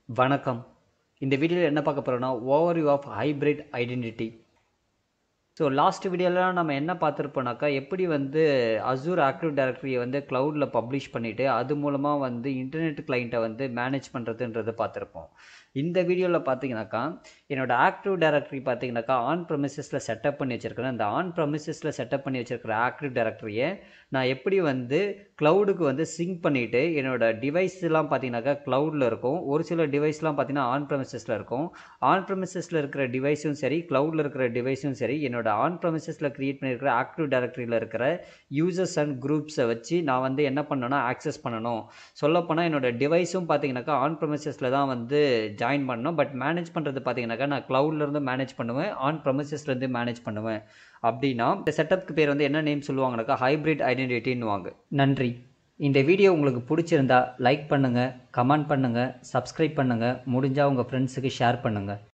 வணக்கம் இந்த வீடியோவில் என்ன பார்க்க போகிறோன்னா overview of hybrid identity so last வீடியோலாம் நம்ம என்ன பார்த்துருப்போம்னாக்கா எப்படி வந்து அசூர் ஆக்டிவ் டைரக்டரியை வந்து க்ளவுடில் பப்ளிஷ் பண்ணிவிட்டு அது மூலமாக வந்து இன்டர்நெட் கிளைண்ட்டை வந்து மேனேஜ் பண்ணுறதுன்றதை பார்த்துருப்போம் இந்த வீடியோவில் பார்த்தீங்கன்னாக்கா என்னோட ஆக்டிவ் டைரக்டரி பார்த்தீங்கன்னாக்கா ஆன் ப்ரமிசஸில் செட்டப் பண்ணி வச்சுருக்கிறேன் அந்த ஆன் ப்ரமிசஸில் செட்டப் பண்ணி வச்சுருக்கிற ஆக்டிவ் டைரக்டரியை நான் எப்படி வந்து க்ளவுடுக்கு வந்து சிங்க் பண்ணிவிட்டு என்னோட டிவைஸ்லாம் பார்த்தீங்கன்னாக்கா க்ளவுடில் இருக்கும் ஒரு சில டிவைஸ்லாம் பார்த்தீங்கன்னா ஆன் ப்ரமிசஸில் இருக்கும் ஆன் ப்ரமிசஸில் இருக்கிற டிவைஸும் சரி க்ளவுடில் இருக்கிற டிவைஸும் சரி என்னோட ஆன் ப்ரமிசஸில் க்ரியேட் பண்ணியிருக்கிற ஆக்டிவ் டைரக்டரியில் இருக்கிற யூசர்ஸ் அண்ட் குரூப்ஸை வச்சு நான் வந்து என்ன பண்ணணும்னா ஆக்சஸ் பண்ணணும் சொல்லப்போனால் என்னோட டிவைஸும் பார்த்தீங்கன்னாக்கா ஆன் ப்ரமிசஸில் தான் வந்து ஜாயின் பண்ணணும் பட் மேனேஜ் பண்ணுறது பார்த்தீங்கன்னாக்கா நான் க்ளவுட்லேருந்து மேனேஜ் பண்ணுவேன் ஆன் ப்ரமிசஸ்லேருந்து மேனேஜ் பண்ணுவேன் அப்படின்னா இந்த செட்டப்க்கு பேர் வந்து என்ன நேம் சொல்லுவாங்கனாக்கா ஹைப்ரிட் ஐடென்டிட்டின்னு வாங்க நன்றி இந்த வீடியோ உங்களுக்கு பிடிச்சிருந்தா லைக் பண்ணுங்கள் கமெண்ட் பண்ணுங்கள் சப்ஸ்கிரைப் பண்ணுங்கள் முடிஞ்சால் உங்கள் ஃப்ரெண்ட்ஸுக்கு ஷேர் பண்ணுங்கள்